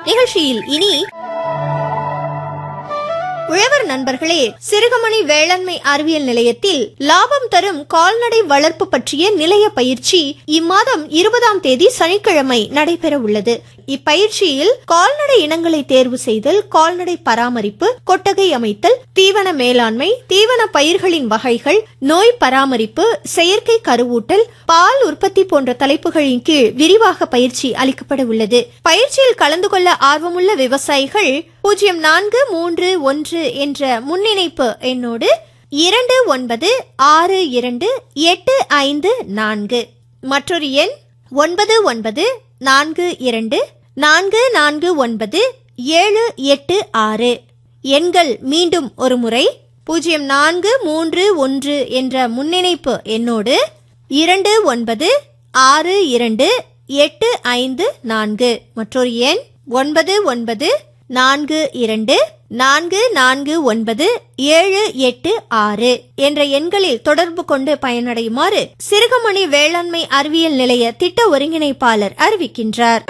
நிகழ்ச்சியில் இனி உழவர் நண்பர்களே சிறுகமணி வேளாண்மை அறிவியல் நிலையத்தில் லாபம் தரும் கால்நடை வளர்ப்பு பற்றிய நிலைய பயிற்சி இம்மாதம் இருபதாம் தேதி சனிக்கிழமை நடைபெற உள்ளது இப்பயிற்சியில் கால்நடை இனங்களை தேர்வு செய்தல் கால்நடை பராமரிப்பு கொட்டகை அமைத்தல் தீவன மேலாண்மை தீவன பயிர்களின் வகைகள் நோய் பராமரிப்பு செயற்கை கருவூட்டல் பால் உற்பத்தி போன்ற தலைப்புகளின் கீழ் விரிவாக பயிற்சி அளிக்கப்பட உள்ளது பயிற்சியில் கலந்து கொள்ள ஆர்வமுள்ள விவசாயிகள் பூஜ்ஜியம் நான்கு மூன்று ஒன்று என்ற முன்னிணைப்பு எண்ணோடு இரண்டு ஒன்பது ஆறு இரண்டு எட்டு ஐந்து நான்கு மற்றொரு எண் ஒன்பது ஒன்பது நான்கு இரண்டு நான்கு நான்கு ஒன்பது ஏழு எட்டு ஆறு எண்கள் மீண்டும் ஒரு முறை பூஜ்ஜியம் நான்கு மூன்று ஒன்று என்ற முன்னிணைப்பு எண்ணோடு இரண்டு ஒன்பது ஆறு இரண்டு எட்டு ஐந்து நான்கு மற்றொரு எண் ஒன்பது ஒன்பது நான்கு இரண்டு நான்கு நான்கு ஒன்பது ஏழு எட்டு ஆறு என்ற எண்களில் தொடர்பு கொண்டு பயனடையுமாறு சிறுகமணி வேளாண்மை அறிவியல் நிலைய திட்ட ஒருங்கிணைப்பாளர் அறிவிக்கின்றார்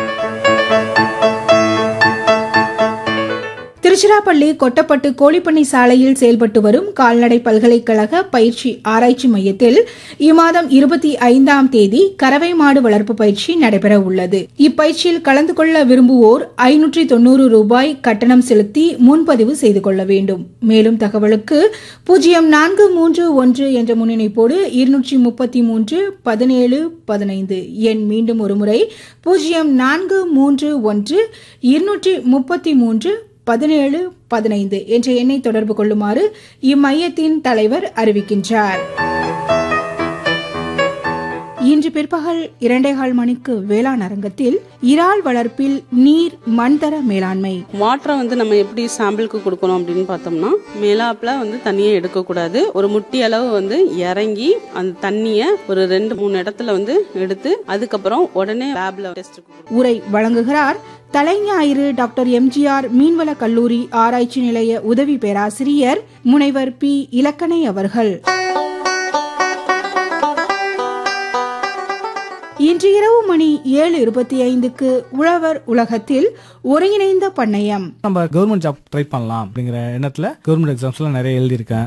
திருச்சிராப்பள்ளி கொட்டப்பட்டு கோழிப்பண்ணை சாலையில் செயல்பட்டு வரும் கால்நடை பல்கலைக்கழக பயிற்சி ஆராய்ச்சி மையத்தில் இம்மாதம் இருபத்தி ஐந்தாம் தேதி கறவை மாடு வளர்ப்பு பயிற்சி நடைபெற உள்ளது இப்பயிற்சியில் கலந்து கொள்ள விரும்புவோர் ஐநூற்றி தொண்ணூறு ரூபாய் கட்டணம் செலுத்தி முன்பதிவு செய்து கொள்ள வேண்டும் மேலும் தகவலுக்கு பூஜ்ஜியம் நான்கு மூன்று ஒன்று என்ற முன்னிணைப்போடு இருநூற்றி முப்பத்தி மூன்று பதினேழு பதினைந்து எண் மீண்டும் ஒருமுறை பூஜ்ஜியம் நான்கு மூன்று ஒன்று இருநூற்றி முப்பத்தி மூன்று பதினேழு பதினைந்து என்ற எண்ணை தொடர்பு கொள்ளுமாறு இம்மையத்தின் தலைவர் அறிவிக்கின்றார் இன்று பிற்பகல் இரண்டேகால் மணிக்கு வேளாண் அரங்கத்தில் இறால் வளர்ப்பில் நீர் மண்தர மேலாண்மை வாட்டரை வந்து நம்ம எப்படி சாம்பிளுக்கு கொடுக்கணும் அப்படின்னு பார்த்தோம்னா மேலாப்புல வந்து தண்ணியை எடுக்கக்கூடாது ஒரு முட்டி அளவு வந்து இறங்கி அந்த தண்ணியை ஒரு ரெண்டு மூணு இடத்துல வந்து எடுத்து அதுக்கப்புறம் உடனே லேப்ல டெஸ்ட் உரை வழங்குகிறார் தலைஞாயிறு டாக்டர் எம்ஜிஆர் மீன்வள கல்லூரி ஆராய்ச்சி நிலைய உதவி பேராசிரியர் முனைவர் பி இலக்கணை அவர்கள் இன்று இரவு மணி ஏழு இருபத்தி ஐந்துக்கு உழவர் உலகத்தில் ஒருங்கிணைந்த பண்ணையம் நம்ம கவர்மெண்ட் ஜாப் ட்ரை பண்ணலாம் அப்படிங்கிற எண்ணத்துல கவர்மெண்ட் எக்ஸாம்ஸ்லாம் நிறைய எழுதியிருக்கேன்